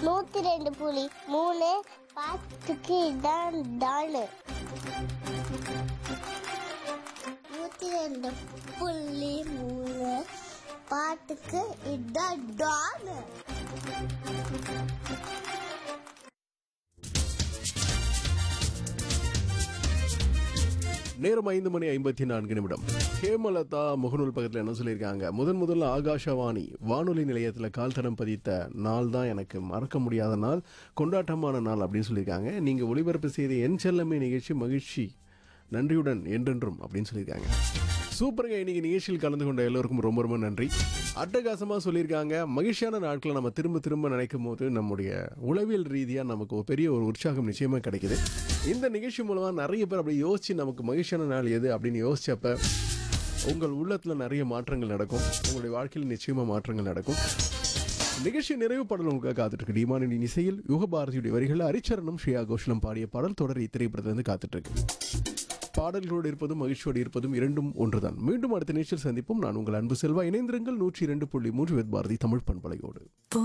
நூத்தி ரெண்டு புலி மூணு பாத்துக்கு இதான் தானு நூத்தி ரெண்டு புள்ளி மூணு பாட்டுக்கு இதான் டானு நேரம் ஐந்து மணி ஐம்பத்தி நான்கு நிமிடம் ஹேமலதா முகநூல் பக்கத்தில் என்ன சொல்லியிருக்காங்க முதன் முதல்ல ஆகாஷவாணி வானொலி நிலையத்தில் கால் தடம் பதித்த நாள் தான் எனக்கு மறக்க முடியாத நாள் கொண்டாட்டமான நாள் அப்படின்னு சொல்லியிருக்காங்க நீங்கள் ஒளிபரப்பு செய்த என் செல்லமே நிகழ்ச்சி மகிழ்ச்சி நன்றியுடன் என்றென்றும் அப்படின்னு சொல்லியிருக்காங்க சூப்பருங்க இன்னைக்கு நிகழ்ச்சியில் கலந்து கொண்ட எல்லோருக்கும் ரொம்ப ரொம்ப நன்றி அட்டகாசமாக சொல்லியிருக்காங்க மகிழ்ச்சியான நாட்களை நம்ம திரும்ப திரும்ப நினைக்கும் போது நம்முடைய உளவியல் ரீதியாக நமக்கு ஒரு பெரிய ஒரு உற்சாகம் நிச்சயமாக கிடைக்குது இந்த நிகழ்ச்சி மூலமாக நிறைய பேர் அப்படி யோசிச்சு நமக்கு மகிழ்ச்சியான நாள் எது அப்படின்னு யோசிச்சப்ப உங்கள் உள்ளத்தில் நிறைய மாற்றங்கள் நடக்கும் உங்களுடைய வாழ்க்கையில் நிச்சயமாக மாற்றங்கள் நடக்கும் நிகழ்ச்சி நிறைவு பாடல் உங்களுக்காக காத்துட்டு இருக்கு டிமானின் இசையில் யுகபாரதியுடைய வரிகளில் அரிச்சரணும் ஸ்ரேயா கோஷலம் பாடிய பாடல் தொடர் இத்திரைப்படத்திலிருந்து காத்துட்டு இருக்கு பாடல்களோடு இருப்பதும் மகிழ்ச்சியோடு இருப்பதும் இரண்டும் ஒன்றுதான் மீண்டும் அடுத்த நிகழ்ச்சியில் சந்திப்போம் நான் உங்கள் அன்பு செல்வா இணைந்திருங்கள் நூற்றி இரண்டு புள்ளி மூன்று பாரதி தமிழ் பண்பலையோடு